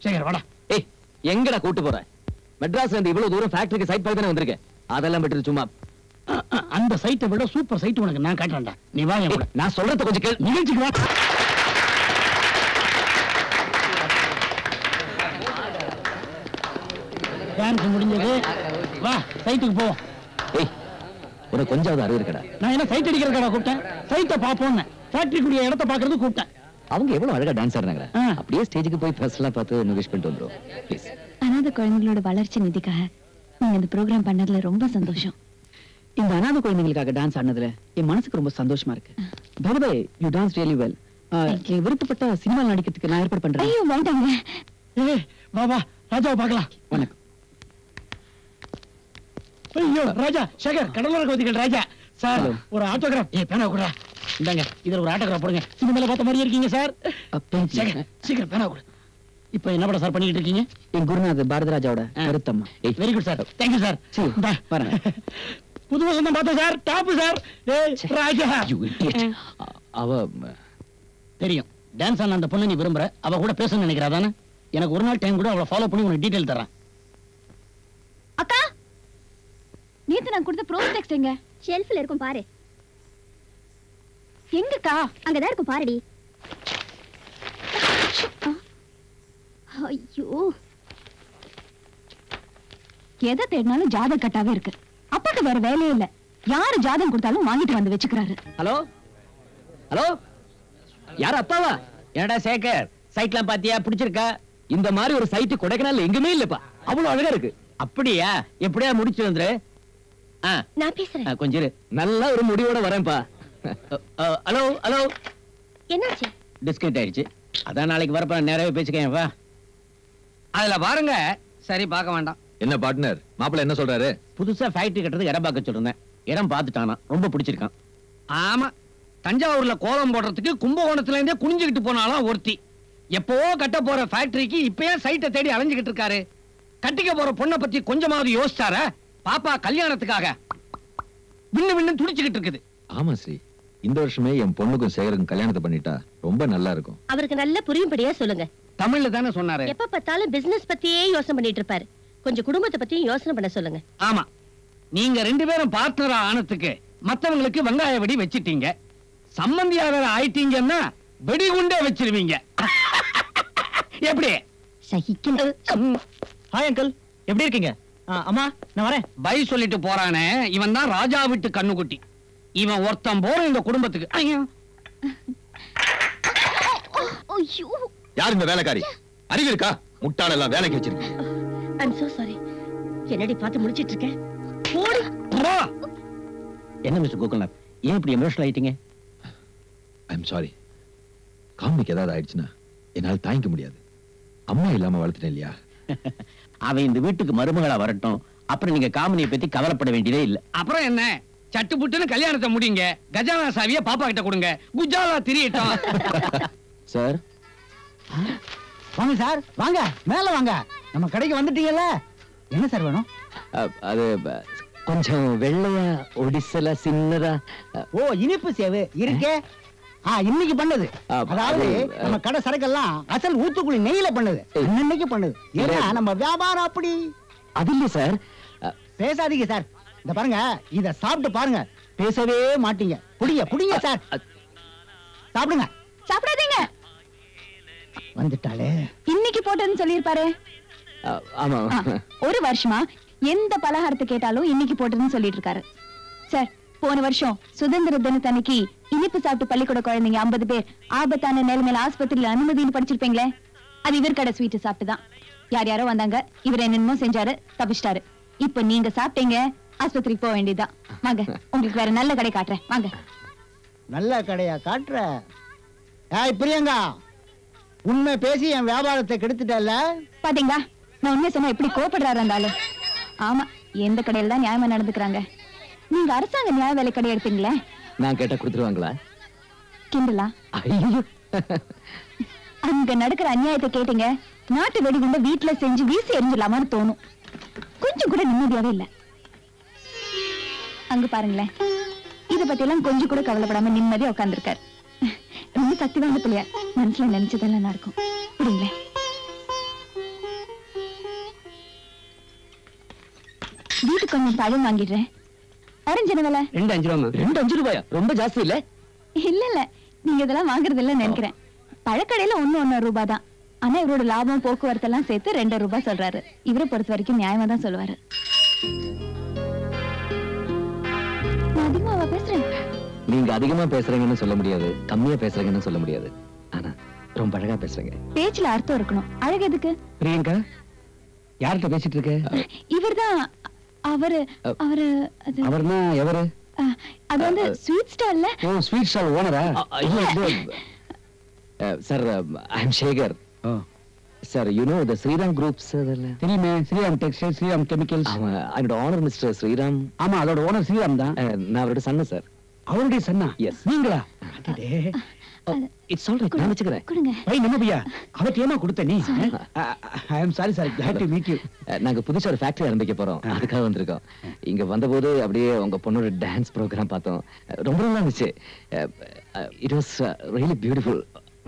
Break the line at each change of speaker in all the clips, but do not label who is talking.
சேகர் வாடா
ஏய் எங்கடா கூட்டு போற மெட்ராஸ்ல இருந்து இவ்வளவு தூரம் ஃபேக்டரிக்கு சைட் பார்த்து தானே வந்திருக்கேன் அதெல்லாம் விட்டுட்டு சும்மா
அ, அ, அந்த சைட்டை விட சூப்பர் சைட் உனக்கு நான் காட்டுறேன்டா நீ வா என் கூட
ஏய், நான் சொல்றத கொஞ்சம் கேள்
நிகழ்ச்சிக்கு வா டான்ஸ் முடிஞ்சது வா சைட்டுக்கு போவோம்
ஏய் உனக்கு கொஞ்சம் அறிவு இருக்கடா
நான் என்ன சைட் அடிக்கிறதுக்காக கூப்பிட்டேன் சைட்டை பார்ப்போம்னு ஃபேக்டரி கூடிய இடத்த பார்க்கறது கூப்பிட்டேன்
அவங்க எவ்வளவு அழகா டான்ஸ் ஆடுறாங்க
ஆ.
அப்படியே ஸ்டேஜுக்கு போய் ஃபர்ஸ்ட் எல்லாம் பார்த்து இன்னும் விஷ் பண்ணிட்டு வந்துரும் ப்ளீஸ்
அனாதை குழந்தைங்களோட வளர்ச்சி நிதிக்காக நீங்க இந்த ப்ரோக்ராம் பண்ணதுல ரொம்ப சந்தோஷம்
இந்த அனாதை குழந்தைங்களுக்காக டான்ஸ் ஆடினதுல என் மனசுக்கு ரொம்ப சந்தோஷமா இருக்கு பரதே you dance really well
Thank you.
விருப்பப்பட்ட சினிமா நடிக்கிறதுக்கு நான் ஏற்பாடு பண்றேன்
ஐயோ வேண்டாங்க
ஏய் வா வா ராஜாவை பார்க்கலாம்
வணக்கம்
ஐயோ ராஜா சேகர் கடலோர கவிதைகள் ராஜா சார்
Hello.
ஒரு ஆட்டோகிராஃப் ஏ பேனா கொடுறா இந்தாங்க இதுல ஒரு ஆட்டோகிராஃப் போடுங்க சினிமால பார்த்த மாதிரி இருக்கீங்க சார்
அ, thank you.
சேகர் சீக்கிரம் பேனா கொடு இப்போ என்ன படம் சார் பண்ணிட்டு இருக்கீங்க
என் குருநாத் பாரதராஜாவோட
ஆ.
கருத்தம்மா
ஏய் very good sir thank you sir
See you. வரேன்.
புது வசந்தம் பார்த்தேன் சார் டாப் சார் ஏய் ராஜா
You idiot. அ- அவ
தெரியும் டான்ஸ் ஆன அந்த பொண்ணு நீ விரும்புற அவ கூட பேசணும்னு நினைக்கிறா தானே எனக்கு ஒரு நாள் டைம் கூட அவளை ஃபாலோ பண்ணி உனக்கு டீடைல் தரேன்
அக்கா நேத்து நான் கொடுத்த ப்ரோஸ்டெக்ஸ் எங்க
ஷெல்ஃப்ல இருக்கும் பாரு
எங்கக்கா
அங்கதான் இருக்கும் பாருடி ஐயோ
எதை தேடினாலும் ஜாதகம் கட்டாவே இருக்கு அப்பாக்கு வேற வேலையே இல்ல யாரு ஜாதகம் கொடுத்தாலும் வாங்கிட்டு வந்து வச்சுக்கிறாரு
ஹலோ ஹலோ யார் அப்பாவா
என்னடா சேகர் சைட்லாம் பாத்தியா பிடிச்சிருக்கா
இந்த மாதிரி ஒரு சைட்டு கொடைக்கானல்ல எங்குமே இல்லப்பா அவ்வளவு அழகா இருக்கு
அப்படியா எப்படியா முடிச்சு வந்துரு ஆ,
நான் பேசுறேன்
ஆ, கொஞ்சம் இரு.
நல்ல ஒரு முடிவோட வரேன்ப்பா
அ, அ, ஹலோ ஹலோ
என்னாச்சு
டிஸ்கனெக்ட் ஆயிடுச்சு அதான் நாளைக்கு வரப்ப நான் நேரவே பேசிக்கேன் வா அதுல பாருங்க சரி பார்க்க வேண்டாம்
என்ன பார்ட்னர் மாப்பிள்ள என்ன சொல்றாரு
புதுசா ஃபேக்டரி கட்டுறதுக்கு இடம் பார்க்க சொல்லிருந்தேன் இடம் பார்த்துட்டானா ரொம்ப பிடிச்சிருக்கான் ஆமா தஞ்சாவூர்ல கோலம் போடுறதுக்கு கும்பகோணத்துல இருந்தே குனிஞ்சுக்கிட்டு போனாலும் ஒருத்தி எப்பவோ கட்ட போற ஃபேக்டரிக்கு இப்பயே சைட்டை தேடி அலைஞ்சுக்கிட்டு இருக்காரு கட்டிக்க போற பொண்ணை பத்தி கொஞ்சமாவது யோசிச்சாரா பாப்பா கல்யாணத்துக்காக விண்ணு விண்ணு துடிச்சுக்கிட்டு இருக்குது
ஆமா ஸ்ரீ இந்த வருஷமே என் பொண்ணுக்கும் சேகருக்கும் கல்யாணத்தை பண்ணிட்டா ரொம்ப நல்லா இருக்கும்
அவருக்கு நல்ல புரியும்படியா சொல்லுங்க
தமிழ்ல தானே சொன்னாரு
எப்ப பார்த்தாலும் பிசினஸ் பத்தியே யோசனை பண்ணிட்டு இருப்பாரு கொஞ்சம் குடும்பத்தை பத்தியும் யோசனை பண்ண சொல்லுங்க
ஆமா நீங்க ரெண்டு பேரும் பார்ட்னரா ஆனதுக்கு மத்தவங்களுக்கு வெங்காய வெடி வச்சிட்டீங்க சம்பந்தியாளர் ஆயிட்டீங்கன்னா வெடிகுண்டே வச்சிருவீங்க எப்படி
சகிக்கல
ஹாய் அங்கிள் எப்படி இருக்கீங்க ஆ, அம்மா நான் வரேன்
பை சொல்லிட்டு போறானே இவன் தான் ராஜா விட்டு கண்ணுக்குட்டி இவன் ஒருத்தன் போற இந்த குடும்பத்துக்கு ஐயோ
ஐயோ
யார் இந்த வேலைக்காரி அறிவு இருக்கா முட்டாள் எல்லாம் வேலைக்கு வச்சிருக்கு
ஐம் சோ சாரி என்னடி பார்த்து முடிச்சிட்டு இருக்கேன் போடி
போ. என்ன மிஸ்டர் கோகுல்நாத் ஏன் இப்படி எமோஷனல் ஆயிட்டீங்க
ஐம் சாரி காமிக்கு ஏதாவது ஆயிடுச்சுன்னா என்னால தாங்கிக்க முடியாது அம்மா இல்லாம வளர்த்துட்டேன் இல்லையா
அவன் இந்த வீட்டுக்கு மருமகளா வரட்டும் அப்புறம் நீங்க காமனியை பத்தி கவலைப்பட வேண்டியதே இல்ல அப்புறம் என்ன சட்டு புட்டுன்னு கல்யாணத்தை முடிங்க கஜானா சாவிய பாப்பா கிட்ட கொடுங்க குஜாலா திரியட்டும்
சார்
வாங்க சார் வாங்க மேல வாங்க நம்ம கடைக்கு வந்துட்டீங்கல்ல என்ன சார் வேணும்
அது ப- கொஞ்சம் வெள்ளையா ஒடிசலா சின்னதா அ,
ஓ இனிப்பு சேவு இருக்கே ஆ இன்னைக்கு பண்ணது
ஆ,
அதாவது
அது,
நம்ம கடை சரக்கெல்லாம் அசல் ஊத்துக்குழி நெய்யில பண்ணுது
ஏய்.
இன்னைக்கு பண்ணுது ஏன்னா
இல்ல.
நம்ம வியாபாரம் அப்படி
அது இல்ல சார் அ,
பேசாதீங்க சார் இந்த பாருங்க இத சாப்பிட்டு பாருங்க பேசவே மாட்டீங்க புடிங்க புடிங்க சார் சாப்பிடுங்க
சாப்பிடாதீங்க
வந்துட்டாளே
இன்னைக்கு போட்டதுன்னு சொல்லியிருப்பாரு
அ, ஆமா
ஆ, ஒரு வருஷமா எந்த பலகாரத்தை கேட்டாலும் இன்னைக்கு போட்டதுன்னு சொல்லிட்டு இருக்காரு சார் போன வருஷம் சுதந்திர தினத்தன்னைக்கு இனிப்பு சாப்பிட்டு பள்ளிக்கூட குழந்தைங்க 50 பேர் ஆபத்தான நிலைமையில ஆஸ்பத்திரியில அனுமதின்னு படிச்சிருப்பீங்களே அது இவர் கடை ஸ்வீட் சாப்பிட்டு தான் யார் யாரோ வந்தாங்க இவர் என்னென்னமோ செஞ்சாரு தப்பிச்சிட்டாரு இப்ப நீங்க சாப்பிட்டீங்க ஆஸ்பத்திரிக்கு போக வேண்டியதுதான் வாங்க உங்களுக்கு வேற நல்ல கடை காட்டுறேன் வாங்க
நல்ல கடையா காட்டுற ஏய் பிரியங்கா உண்மை பேசி என் வியாபாரத்தை கெடுத்துட்டல்ல
பாத்தீங்களா நான் உண்மை சொன்னா எப்படி கோபப்படுறாரு அந்த ஆளு ஆமா எந்த கடையில தான் நியாயமா நடந்துக்கிறாங்க நீங்க அரசாங்க நியாய வேலை கடை எடுத்தீங்களே
நான் கேட்டா கொடுத்துருவாங்களா
கிண்டலா
ஐயோ
அங்க நடக்கிற அநியாயத்தை கேட்டீங்க நாட்டு வெடிகுண்ட வீட்டுல செஞ்சு வீசி எரிஞ்சிடலாமான்னு தோணும் கொஞ்சம் கூட நிம்மதியாவே இல்ல அங்க பாருங்களேன் இத பத்தி எல்லாம் கொஞ்சம் கூட கவலைப்படாம நிம்மதியா உட்கார்ந்திருக்காரு ரொம்ப சக்தி வாய்ந்த பிள்ளையா மனசுல நினைச்சதெல்லாம் நடக்கும் புரியுங்களேன் வீட்டுக்கு கொஞ்சம் பழம் வாங்கிடுறேன் ஆரஞ்சு என்ன விலை
ரெண்டு அஞ்சு ரூபா
ரெண்டு அஞ்சு ரூபாயா ரொம்ப ஜாஸ்தி இல்ல
இல்ல இல்ல நீங்க இதெல்லாம் வாங்குறது இல்ல நினைக்கிறேன் பழக்கடையில ஒண்ணு ஒன்னு ரூபாய் தான் ஆனா இவரோட லாபம் போக்குவரத்து எல்லாம் சேர்த்து ரெண்டு ரூபாய் சொல்றாரு இவரை பொறுத்த வரைக்கும் நியாயமா தான் சொல்லுவாரு நான் அதிகமாவா பேசுறேன்
நீங்க அதிகமா பேசுறீங்கன்னு சொல்ல முடியாது கம்மியா பேசுறீங்கன்னு சொல்ல முடியாது ஆனா ரொம்ப அழகா பேசுறீங்க
பேச்சுல அர்த்தம் இருக்கணும் அழகு எதுக்கு
பிரியங்கா யார்கிட்ட பேசிட்டு இருக்க
இவர்தான் அவரு அவரு அது
அவர்னா எவரு
அஹ், அது வந்து ஸ்வீட் ஸ்டால்ல
ஓ ஸ்வீட் ஸ்டால் ஓனரா
sir I am Sekar sir you know the Sriram groups அதெல்லாம்
தெரியுமே ஸ்ரீராம் டெக்ஸ்டைல் ஸ்ரீராம் கெமிக்கல்ஸ்
ஆமா என்னோட ஆனர் மிஸ்டர் ஸ்ரீராம்
ஆமா அதோட ஓனர் ஸ்ரீராம் தான்
அஹ், நான் அவரோட சன்ன சார்
அவருடைய சன்னா
Yes.
நீங்களா
இட்ஸ் ஆல் ரைட் நான் வச்சுக்கிறேன்
கொடுங்க
பை நம்ம பையா அவர்கிட்ட ஏமா கொடுத்த நீ I am sorry sir glad to meet you
அஹ், நாங்க புதுசா ஒரு ஃபேக்டரி ஆரம்பிக்க போறோம் அதுக்காக வந்திருக்கோம் இங்க வந்தபோது அப்படியே உங்க பொண்ணோட டான்ஸ் ப்ரோக்ராம் பார்த்தோம் அஹ், ரொம்ப நல்லா இருந்துச்சு இட் வாஸ் ரியலி பியூட்டிஃபுல்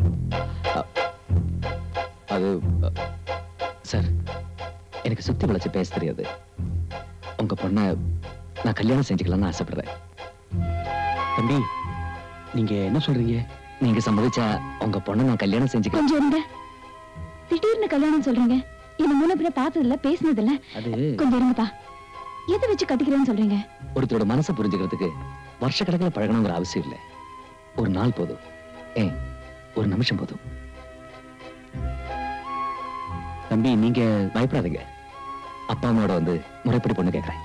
அது சார் எனக்கு சுத்தி வளைச்சு பேச தெரியாது உங்க பொண்ணை நான் கல்யாணம் செஞ்சுக்கலாம்னு ஆசைப்படுறேன்
தம்பி நீங்க என்ன சொல்றீங்க
நீங்க சம்மதிச்சா உங்க பொண்ணை நான் கல்யாணம் செஞ்சுக்கலாம்
கொஞ்சம் இருங்க திடீர்னு கல்யாணம் சொல்றீங்க என்ன முன்ன பின்ன பார்த்தது இல்ல பேசினது இல்ல
அது
கொஞ்சம் இருங்கப்பா எதை வச்சு கட்டிக்கிறேன்னு சொல்றீங்க
ஒருத்தரோட மனசை புரிஞ்சுக்கிறதுக்கு வருஷக்கணக்கில் பழகணுங்கிற அவசியம் இல்லை ஒரு நாள் போதும் ஏன் ஒரு நிமிஷம் போதும்
தம்பி நீங்க
பயப்படாதீங்க அப்பா அம்மாவோட வந்து முறைப்படி பொண்ணு கேட்கறேன்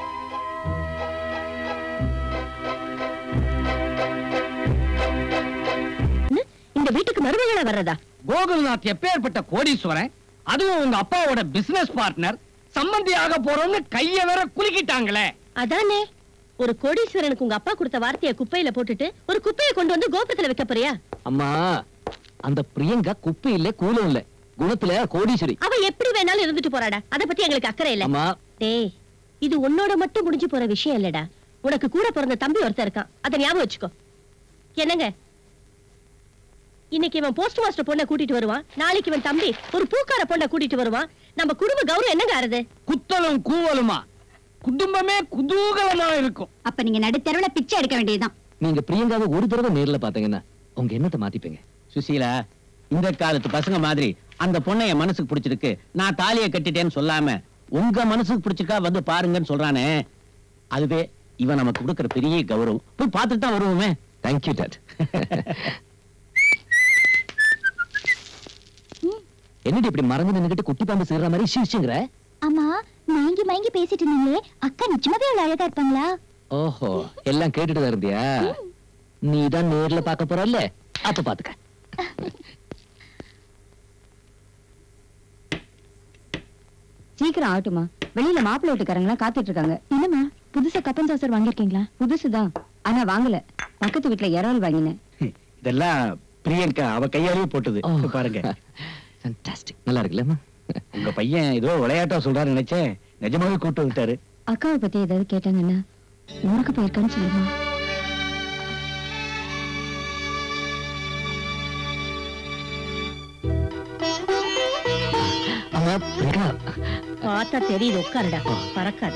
இந்த வீட்டுக்கு மருமகளா வர்றதா
கோகுல்நாத் எப்பேற்பட்ட கோடீஸ்வரன் அதுவும் உங்க அப்பாவோட பிசினஸ் பார்ட்னர் சம்பந்தியாக போறோம்னு கைய வேற குலுக்கிட்டாங்களே
அதானே ஒரு கோடீஸ்வரனுக்கு உங்க அப்பா கொடுத்த வார்த்தையை குப்பையில போட்டுட்டு ஒரு குப்பையை கொண்டு வந்து கோபுரத்துல வைக்க போறியா
அம்மா அந்த பிரியங்கா குப்பை இல்ல கூலம் இல்ல குணத்துல கோடீஸ்வரி
அவ எப்படி வேணாலும் இருந்துட்டு போறாடா அத பத்தி எங்களுக்கு அக்கறை இல்ல
அம்மா
டேய் இது உன்னோட மட்டும் முடிஞ்சு போற விஷயம் இல்லடா உனக்கு கூட பிறந்த தம்பி ஒருத்தன் இருக்கான் அத ஞாபகம் வச்சுக்கோ என்னங்க இன்னைக்கு இவன் போஸ்ட் மாஸ்டர் பொண்ணை கூட்டிட்டு வருவான் நாளைக்கு இவன் தம்பி ஒரு பூக்கார பொண்ணை கூட்டிட்டு வருவான் நம்ம குடும்ப கௌரவம் என்னங்க ஆறுது
குத்தலும் கூவலுமா குடும்பமே குதூகலமா இருக்கும்
அப்ப நீங்க நடுத்தரவுல பிச்சை எடுக்க வேண்டியதுதான்
நீங்க பிரியங்காவை ஒரு தடவை நேர்ல பாத்தீங்கன்னா உங்க எண்ணத்தை மாத்திப்பீங்க
சுசீலா இந்த காலத்து பசங்க மாதிரி அந்த பொண்ணை என் மனசுக்கு பிடிச்சிருக்கு நான் தாலியை கட்டிட்டேன்னு சொல்லாம உங்க மனசுக்கு பிடிச்சிருக்கா வந்து பாருங்கன்னு சொல்றானே அதுவே இவன் நமக்கு கொடுக்கிற பெரிய கௌரவம் போய் பார்த்துட்டு தான் வருவோமே
தேங்க்யூ டாட் என்னடி இப்படி மறந்து நின்னுகிட்டு குட்டி பாம்பு சீர்ற மாதிரி சிரிச்சுங்கிற
ஆமா மயங்கி மயங்கி பேசிட்டு இருந்தீங்களே அக்கா நிச்சயமாவே அவ்வளவு அழகா இருப்பாங்களா
ஓஹோ எல்லாம் கேட்டுட்டு தான் இருந்தியா நீ தான் நேர்ல பார்க்க போறல்ல அப்ப பாத்துக்க
சீக்கிரம் ஆகட்டுமா வெளியில மாப்பிள்ளை வீட்டுக்காரங்களா காத்துட்டு இருக்காங்க என்னம்மா புதுசா கப்பன் சாசர் வாங்கிருக்கீங்களா புதுசுதான் ஆனா வாங்கல பக்கத்து வீட்டுல இறால் வாங்கினேன்
இதெல்லாம் பிரியங்கா அவ கையாலேயே போட்டது
ஓ.
இப்ப பாருங்க
ஃபேண்டாஸ்டிக் நல்லா இருக்குல்லம்மா
உங்க பையன் ஏதோ விளையாட்டா சொல்றாரு நினைச்சேன் நிஜமாவே கூட்டு வந்துட்டாரு
அக்காவை பத்தி ஏதாவது கேட்டாங்கன்னா ஊருக்கு போயிருக்கான்னு சொல்லுமா
அம்மா பிரியங்கா
பார்த்தா தெரியுது உட்காருடா பறக்காத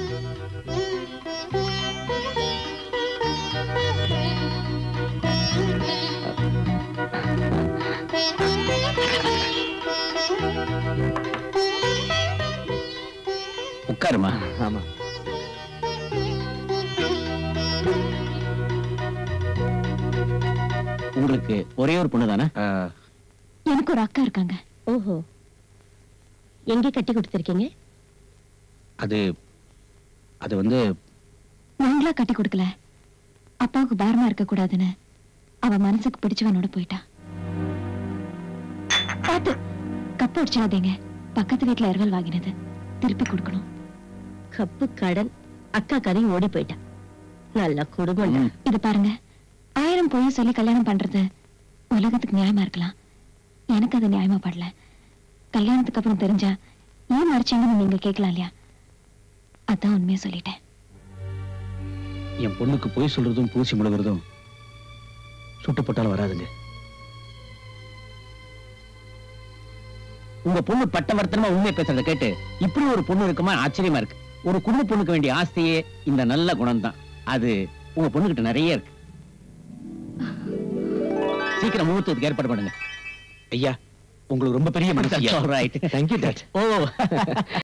உட்காருமா
ஆமா
உங்களுக்கு ஒரே ஒரு பொண்ணு தானே
எனக்கு ஒரு அக்கா இருக்காங்க
ஓஹோ எங்க கட்டி கொடுத்திருக்கீங்க
அது அது வந்து
நாங்களா கட்டி கொடுக்கல அப்பாவுக்கு பாரமா இருக்க கூடாதுன்னு அவ மனசுக்கு பிடிச்சவனோட போயிட்டா பாத்து கப்பு அடிச்சாதீங்க பக்கத்து வீட்டுல இரவல் வாங்கினது திருப்பி கொடுக்கணும்
கப்பு கடன் அக்கா கதையும் ஓடி போயிட்டா நல்ல குடும்பம்
ம்.
இது பாருங்க ஆயிரம் பொய் சொல்லி கல்யாணம் பண்றது உலகத்துக்கு நியாயமா இருக்கலாம் எனக்கு அது நியாயமா படல கல்யாணத்துக்கு அப்புறம் தெரிஞ்சா ஏன் மறைச்சீங்கன்னு நீங்க கேட்கலாம் இல்லையா அதான் உண்மையா சொல்லிட்டேன்
என் பொண்ணுக்கு பொய் சொல்றதும் பூசி முழுகிறதும் சுட்டு போட்டாலும் வராதுங்க
உங்க பொண்ணு பட்டவர்த்தனமா உண்மை பேசுறத கேட்டு இப்படி ஒரு பொண்ணு இருக்குமா ஆச்சரியமா இருக்கு ஒரு குடும்ப பொண்ணுக்கு வேண்டிய ஆஸ்தியே இந்த நல்ல குணம் தான் அது உங்க பொண்ணுகிட்ட நிறைய இருக்கு சீக்கிரம் முகூர்த்தத்துக்கு ஏற்பாடு பண்ணுங்க
ஐயா உங்களுக்கு ரொம்ப பெரிய மனசு ஐயா.
Right
thank you dot
O